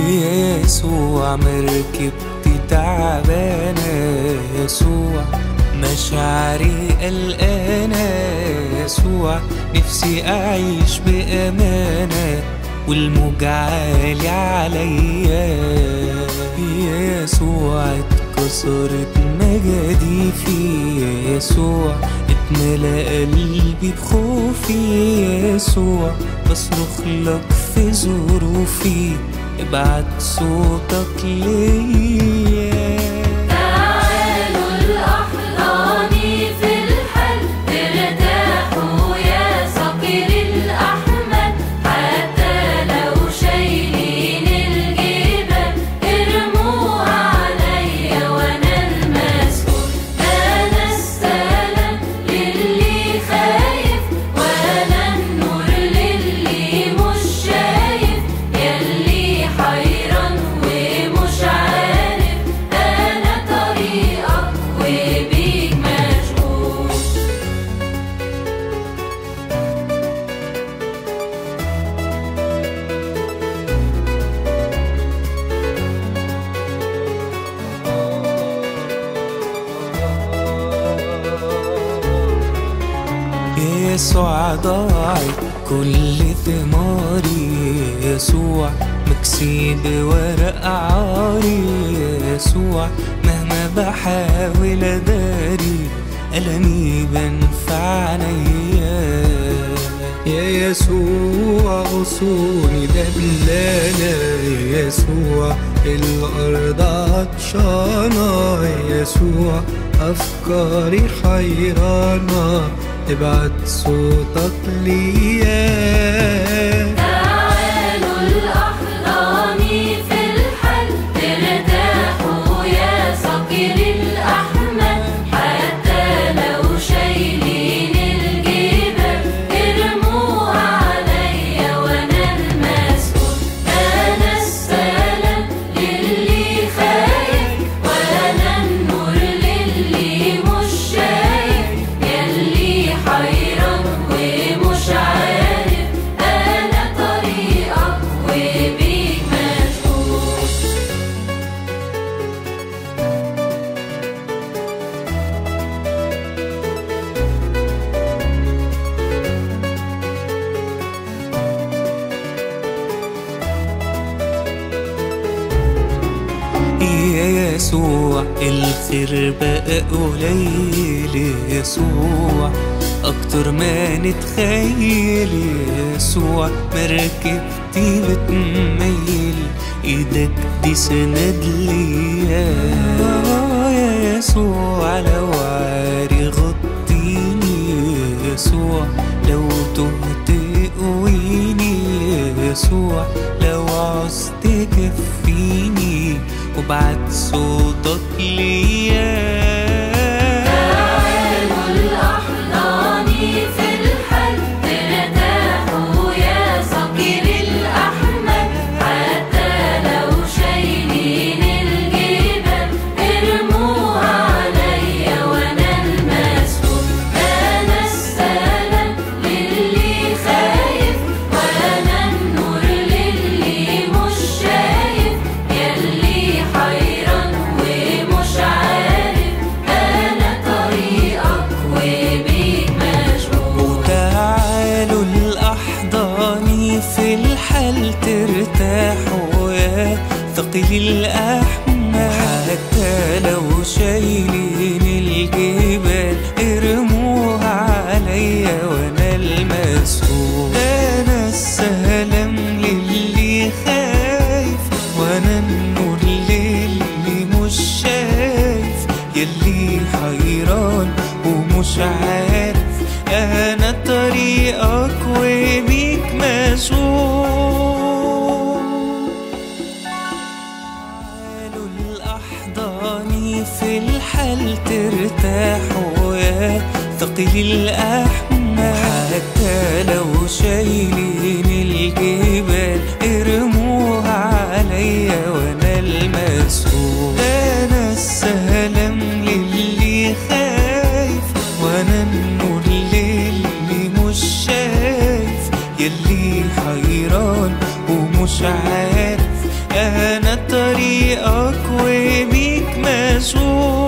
يا يسوع مركبتي تعبانة يسوع مشاعري قلقانة يسوع نفسي أعيش بأمانة والموج عالي عليا يا يسوع اتكسرت مجاديفي يا يسوع اتملى قلبي بخوفي يا يسوع بصرخ لك في ظروفي ابعت صوتك ليا تعالوا الأحضاني في الحل ارتاحوا يا صقير الأحمد حتى لو شايلين الجبال ارموها عليا وأنا المسؤول أنا السلام للي خايف وأنا النور للي مش شايف يلي حيران ومش عارف أنا طريقك وبيك مشغول يسوع ضاعت كل ثماري يسوع مكسي بورق عاري يسوع مهما بحاول اداري ألمي بنفع عينيا يا يسوع غصوني دبلانة يا يسوع الأرض عطشانة يا يسوع أفكاري حيرانة ابعت صوتك ليا تعالوا الأحضاني في الحل ارتاحوا يا صقير الأحمد حتى لو شايلين الجبال ارموها عليا وأنا المسؤول أنا السلام للي خايف وأنا النور للي مش شايف يلي حيران ومش عارف أنا طريقك وبيك مشغول يا يسوع الخير بقى قليل يسوع أكتر ما نتخيل يسوع مركبتي بتميل إيدك دي سند ليا يا يسوع لو عاري غطيني يسوع لو تهت قويني يسوع لو عوزت كفيني وبعت صوتك ليا تعالوا الأحضاني في الحل ارتاحوا يا صقير الأحمد حتى لو شايلين الجبال ارموها عليا وأنا المسؤول أنا السلام للي خايف وأنا النور للي مش شايف يلي حيران ومش عارف أنا طريقك وبيك مشغول وتعالوا الأحضاني في الحل ترتاحوا يا ثقيل الأحمال حتى لو شايلين الجبال ارموها عليا وأنا المسؤول أنا السلام للي خايف وأنا النور للي مش شايف يلي حيران ومش عارف انا طريقك وبيك مسؤول تعالوا الاحضاني في الحل ترتاحوا يا ثقيل الاحمال حتى لو شايلين الجبال ارموها عليا وانا المسؤول انا السلام للي خايف وانا النور للي مش شايف يلي حيران ومش عارف طريقك وبيك مشغول